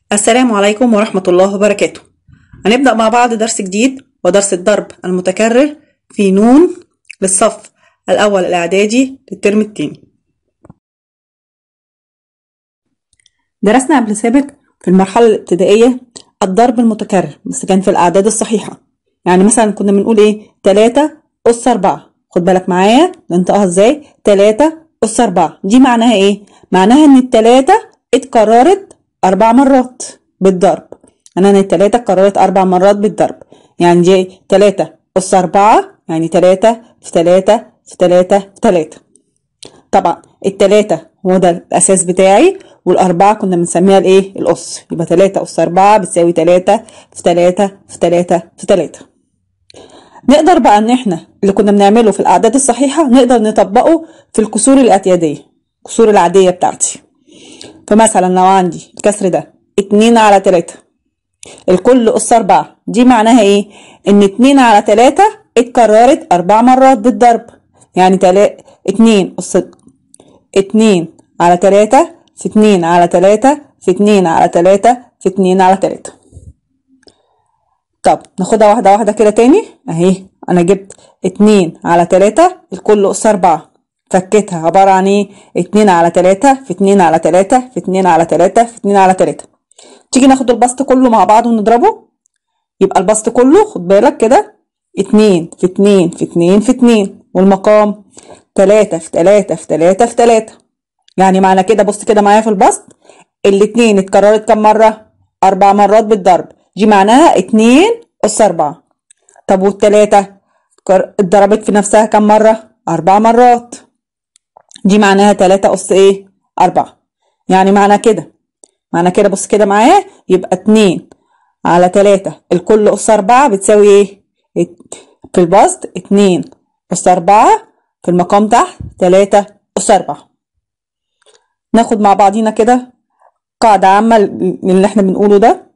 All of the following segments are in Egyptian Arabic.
السلام عليكم ورحمة الله وبركاته هنبدأ مع بعض درس جديد ودرس الضرب المتكرر في نون للصف الأول الإعدادي للترم التاني درسنا قبل سابق في المرحلة الابتدائية الضرب المتكرر بس كان في الأعداد الصحيحة يعني مثلا كنا بنقول إيه تلاتة أس أربعة خد بالك معايا ننطقها إزاي تلاتة أس أربعة دي معناها إيه؟ معناها إن التلاتة اتكررت أربع مرات بالضرب أنا أنا التلاتة اتكررت أربع مرات بالضرب يعني دي تلاتة أس أربعة يعني تلاتة في تلاتة في تلاتة في تلاتة طبعا التلاتة هو ده الأساس بتاعي والأربعة كنا بنسميها الإيه؟ الأس يبقى تلاتة أس أربعة بتساوي تلاتة في تلاتة في تلاتة في تلاتة نقدر بقى إن إحنا اللي كنا بنعمله في الأعداد الصحيحة نقدر نطبقه في الكسور الاعتيادية الكسور العادية بتاعتي فمثلا لو عندي الكسر ده اتنين على تلاتة الكل أس أربعة دي معناها إيه؟ إن اتنين على تلاتة اتكررت أربع مرات بالضرب يعني تلا اتنين أس اتنين على تلاتة في اتنين على تلاتة في اتنين على تلاتة في اتنين على تلاتة طب ناخدها واحدة واحدة كده تاني أهي أنا جبت اتنين على تلاتة الكل أس أربعة فكيتها عبارة عن ايه اتنين على تلاتة في اتنين على تلاتة في اتنين على تلاتة في اتنين على تلاتة تيجي ناخد البسط كله مع بعض ونضربه يبقى البسط كله خد بالك كده اتنين في اتنين في اتنين في اتنين والمقام تلاتة في تلاتة في تلاتة في تلاتة يعني معنى كده بص كده معايا في البسط الاتنين اتكررت كم مرة أربع مرات بالضرب دي معناها اتنين أس أربعة طب والتلاتة اتضربت في نفسها كم مرة أربع مرات دي معناها تلاتة أس إيه؟ أربعة يعني معنى كده معنى كده بص كده معايا يبقى اتنين على تلاتة الكل أس أربعة بتساوي إيه؟ في البسط اتنين أس أربعة في المقام تحت تلاتة أس أربعة ناخد مع بعضينا كده قاعدة عامة اللي احنا بنقوله ده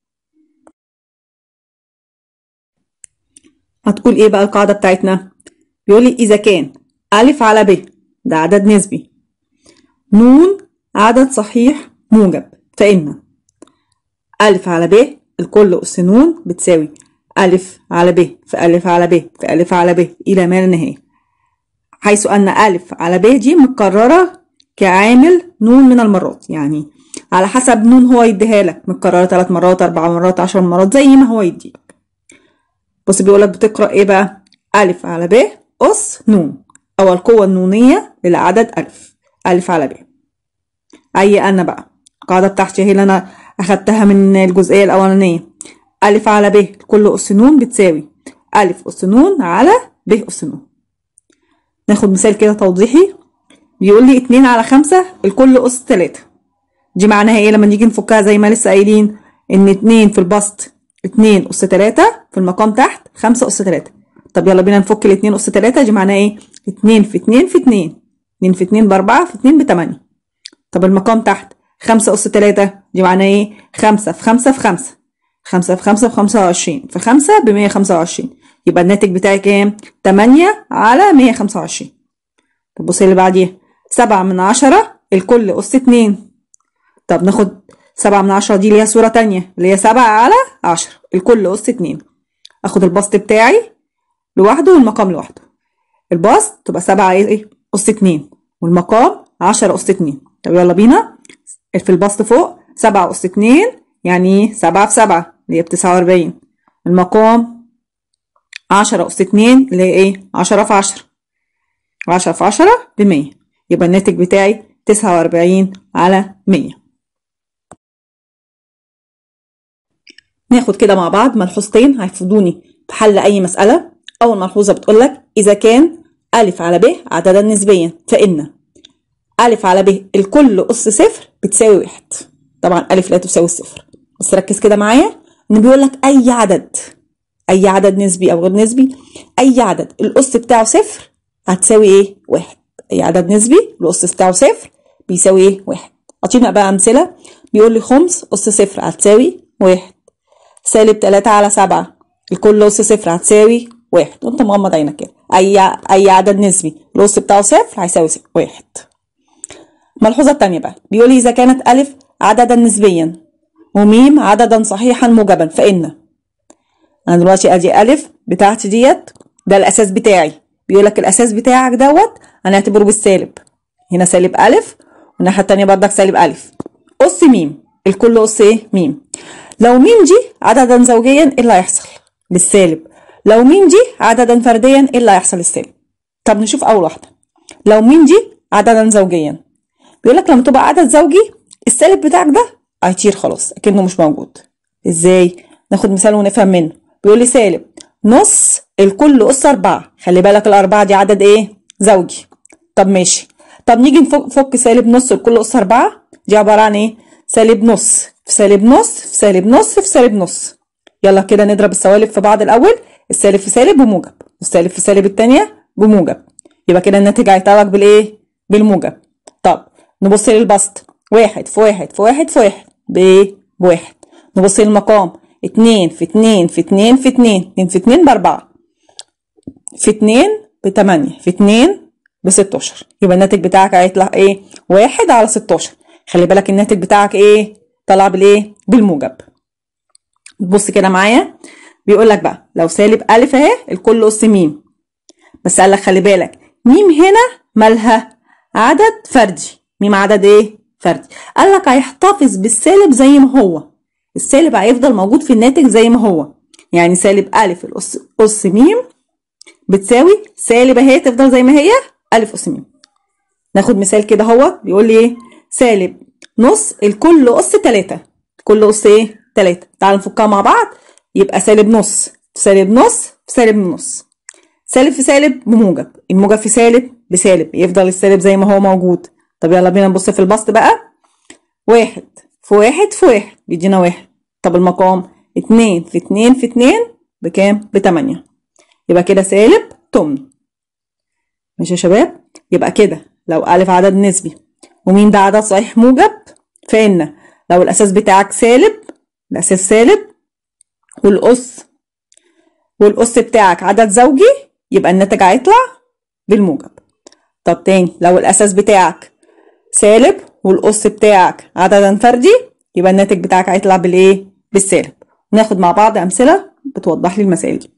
هتقول ايه بقى القاعدة بتاعتنا؟ بيقولي إذا كان ألف على ب ده عدد نسبي نون عدد صحيح موجب فإن ألف على ب الكل أس نون بتساوي ألف على ب في ألف على ب في ألف على ب إلى ما لا نهاية حيث أن ألف على ب دي متكررة كعامل نون من المرات يعني على حسب نون هو يديها لك متكررة ثلاث مرات أربع مرات عشر مرات زي ما هو يديلك بص بيقولك بتقرأ إيه بقى ألف على ب أس نون أو القوة النونية للعدد ألف ألف على ب أي أنا بقى القاعدة بتاعتي هي اللي أنا أخدتها من الجزئية الأولانية ألف على ب كل أس نون بتساوي ألف أس نون على ب أس نون ناخد مثال كده توضيحي بيقول لي اتنين على خمسة الكل أس تلاتة دي معناها ايه لما نيجي نفكها زي ما لسه قايلين ان اتنين في البسط اتنين أس تلاتة في المقام تحت خمسة أس تلاتة طب يلا بينا نفك الاتنين أس تلاتة دي معناها ايه اتنين في اتنين في اتنين اتنين في اتنين بأربعة في اتنين بتمانية طب المقام تحت خمسة أس تلاتة دي معناها ايه خمسة في خمسة في خمسة خمسة في خمسة في خمسة وعشرين في خمسة بمية خمسة وعشرين يبقى الناتج بتاعي كام تمانية على مية خمسة وعشرين طب بصي اللي بعديها سبعة من عشرة الكل أس اتنين طب ناخد سبعة من عشرة دي ليها صورة تانية اللي هي سبعة على عشرة الكل أس اتنين أخد البسط بتاعي لوحده والمقام لوحده البسط تبقى سبعة ايه أس اتنين والمقام عشرة أس اتنين طب يلا بينا في البسط فوق سبعة أس اتنين يعني سبعة في سبعة اللي هي بتسعة وأربعين المقام عشرة أس اتنين اللي هي ايه عشرة في عشرة عشرة في عشرة بمية يبقى الناتج بتاعي تسعة وأربعين على مية ناخد كده مع بعض ملحوظتين هيفيدوني في حل أي مسألة أول ملحوظة بتقولك إذا كان ألف على ب عددا نسبيا فإن ألف على ب الكل أس صفر بتساوي واحد طبعا ألف لا تساوي الصفر بس ركز كده معايا إن بيقولك أي عدد أي عدد نسبي أو غير نسبي أي عدد الأس بتاعه صفر هتساوي إيه؟ واحد أي عدد نسبي الأس بتاعه صفر بيساوي إيه؟ واحد أعطينا بقى أمثلة بيقول لي خمس أس صفر هتساوي واحد سالب تلاتة على سبعة الكل أس صفر هتساوي واحد وانت مغمض عينك كده اي اي عدد نسبي الاس بتاعه صفر هيساوي صفر واحد الملحوظه الثانيه بقى بيقول لي اذا كانت الف عددا نسبيا وميم عددا صحيحا موجبا فإن أنا دلوقتي أدي ألف بتاعتي ديت ده الأساس بتاعي بيقول لك الأساس بتاعك دوت هنعتبره بالسالب هنا سالب ألف والناحية التانية بردك سالب ألف أس ميم الكل أس إيه؟ ميم لو ميم دي عددا زوجيا إيه اللي هيحصل؟ بالسالب لو ميم دي عددا فرديا إيه اللي هيحصل للسالب؟ طب نشوف أول واحدة لو ميم دي عددا زوجيا بيقول لك لما تبقى عدد زوجي السالب بتاعك ده هيطير خلاص اكنه مش موجود ازاي ناخد مثال ونفهم منه بيقول لي سالب نص الكل اس أربعة خلي بالك الأربعة دي عدد ايه زوجي طب ماشي طب نيجي نفك سالب نص الكل اس أربعة دي عبارة عن ايه سالب نص في سالب نص في سالب نص في سالب نص يلا كده نضرب السوالب في بعض الأول السالب في سالب بموجب والسالب في سالب التانية بموجب يبقى كده الناتج هيتعوج بالايه بالموجب طب نبص للبسط واحد في واحد في واحد في واحد بايه بواحد نبص للمقام اتنين في اتنين في اتنين في اتنين اتنين في اتنين باربعة في اتنين بتمانية في اتنين بستاشر يبقى الناتج بتاعك هيطلع ايه واحد على ستاشر خلي بالك الناتج بتاعك ايه طلع بالايه بالموجب بص كده معايا بيقول لك بقى لو سالب الف اهي الكل اس ميم بس قال لك خلي بالك ميم هنا مالها عدد فردي ميم عدد ايه فردي قال لك هيحتفظ بالسالب زي ما هو السالب هيفضل موجود في الناتج زي ما هو يعني سالب ألف الأس أس ميم بتساوي سالب اهي تفضل زي ما هي ألف أس ميم ناخد مثال كده اهو بيقول لي ايه سالب نص الكل أس تلاتة كل أس ايه تلاتة تعالوا نفكها مع بعض يبقى سالب نص في سالب نص في سالب نص سالب في سالب بموجب الموجب في سالب بسالب يفضل السالب زي ما هو موجود طب يلا بينا نبص في البسط بقى واحد في واحد في واحد بيدينا واحد طب المقام اتنين في اتنين في اتنين بكام بتمانية يبقى كده سالب تمن ماشي يا شباب يبقى كده لو ألف عدد نسبي ومين ده عدد صحيح موجب فإن لو الأساس بتاعك سالب الأساس سالب والأس والأس بتاعك عدد زوجي يبقى الناتج هيطلع بالموجب طب تاني لو الأساس بتاعك سالب والأس بتاعك عددا فردي يبقى الناتج بتاعك هيطلع بالإيه؟ بالسالب ناخد مع بعض أمثلة بتوضح لي المسائل دي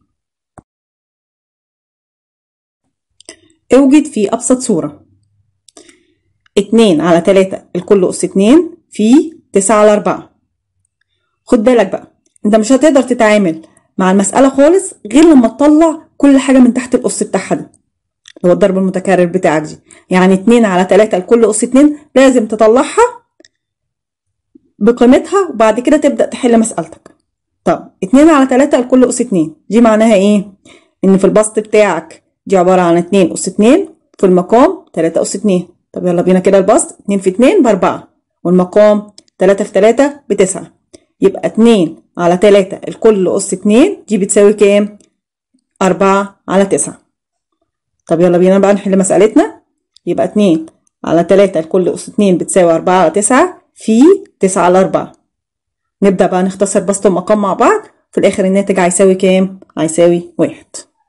اوجد في أبسط صورة اتنين على تلاتة الكل أس اتنين في تسعة على أربعة خد بالك بقى انت مش هتقدر تتعامل مع المسألة خالص غير لما تطلع كل حاجة من تحت الأس بتاعها ده هو الضرب المتكرر بتاعك دي يعني اتنين على تلاتة لكل أس اتنين لازم تطلعها بقيمتها وبعد كده تبدأ تحل مسألتك طب اتنين على تلاتة لكل أس اتنين دي معناها ايه؟ إن في البسط بتاعك دي عبارة عن اتنين أس اتنين في المقام تلاتة أس اتنين طب يلا بينا كده البسط اتنين في اتنين بأربعة والمقام تلاتة في تلاتة بتسعة يبقى اتنين على تلاتة الكل أس اتنين دي بتساوي كام؟ أربعة على تسعة طب يلا بينا بقى نحل مسألتنا يبقى اتنين على تلاتة الكل أس اتنين بتساوي أربعة على تسعة في تسعة على أربعة نبدأ بقى نختصر بسط ومقام مع بعض في الآخر الناتج هيساوي كام؟ هيساوي واحد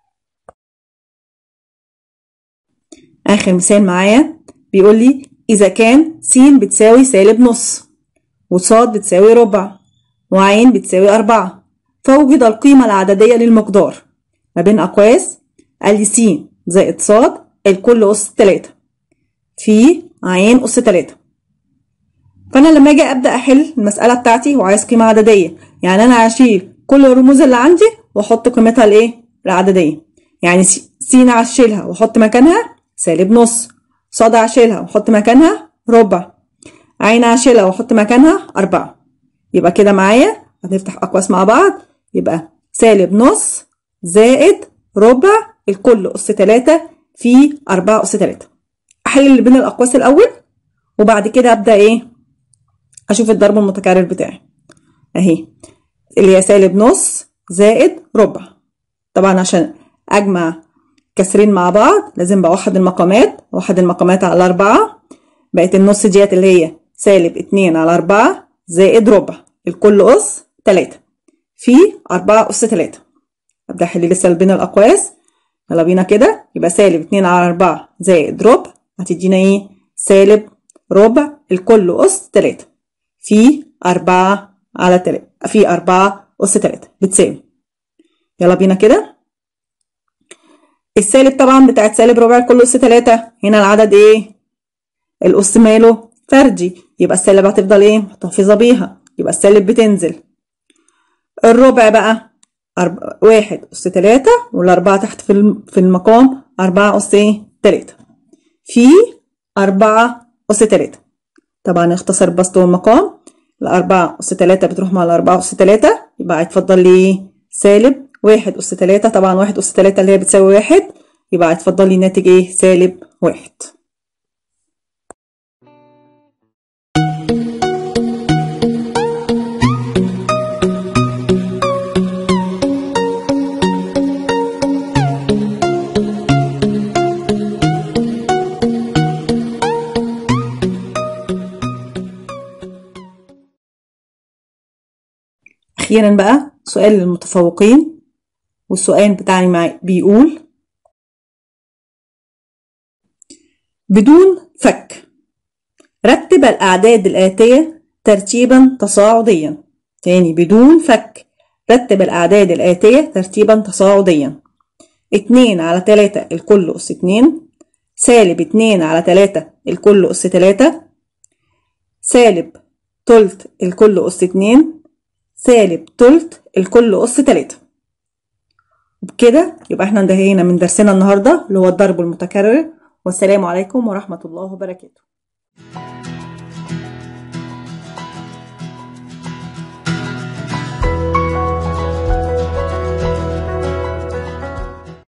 آخر مثال معايا بيقول لي إذا كان س بتساوي سالب نص وص بتساوي ربع وعين بتساوي أربعة فوجد القيمة العددية للمقدار ما بين أقواس قال لي س زائد ص الكل أس تلاتة في عين أس تلاتة فأنا لما أجي أبدأ أحل المسألة بتاعتي وعايز قيمة عددية يعني أنا هشيل كل الرموز اللي عندي وأحط قيمتها الإيه؟ العددية يعني س هشيلها وأحط مكانها سالب نص ص هشيلها وأحط مكانها ربع عين هشيلها وأحط مكانها أربعة يبقى كده معايا هنفتح أقواس مع بعض يبقى سالب نص زائد ربع الكل أس تلاتة في أربعة أس تلاتة أحل اللي بين الأقواس الأول وبعد كده أبدأ إيه أشوف الضرب المتكرر بتاعي أهي اللي هي سالب نص زائد ربع طبعا عشان أجمع كسرين مع بعض لازم بوحد المقامات وحد المقامات على أربعة بقت النص ديت اللي هي سالب اتنين على أربعة زائد ربع الكل أس تلاتة في أربعة أس تلاتة أبدأ أحل لسه بين الأقواس يلا بينا كده يبقى سالب اتنين على أربعة زائد ربع هتدينا إيه؟ سالب ربع الكل أس تلاتة في أربعة على تلاتة في أربعة أس تلاتة بتساوي يلا بينا كده السالب طبعا بتاعت سالب ربع كل أس تلاتة هنا العدد ايه الأس ماله فردي يبقى السالب هتفضل ايه محتفظة بيها يبقى السالب بتنزل الربع بقى أرب... واحد أس تلاتة والأربعة تحت في الم- في المقام أربعة أس ايه تلاتة في أربعة أس تلاتة طبعا اختصر بسط والمقام الأربعة أس تلاتة بتروح مع الأربعة أس تلاتة يبقى هيتفضل لي إيه؟ سالب واحد أس تلاتة طبعا واحد أس تلاتة اللي هي بتساوي واحد يبقى هيتفضل لي ناتج إيه سالب واحد أخيرا بقى سؤال للمتفوقين والسؤال بتاعي معي بيقول بدون فك رتب الأعداد الآتية ترتيبا تصاعديا تاني بدون فك رتب الأعداد الآتية ترتيبا تصاعديا اتنين على تلاتة الكل أس اتنين سالب اتنين على تلاتة الكل أس تلاتة سالب تلت الكل أس اتنين سالب تلت الكل أس تلاتة وبكده يبقى احنا انتهينا من درسنا النهاردة اللي هو الضرب المتكرر والسلام عليكم ورحمة الله وبركاته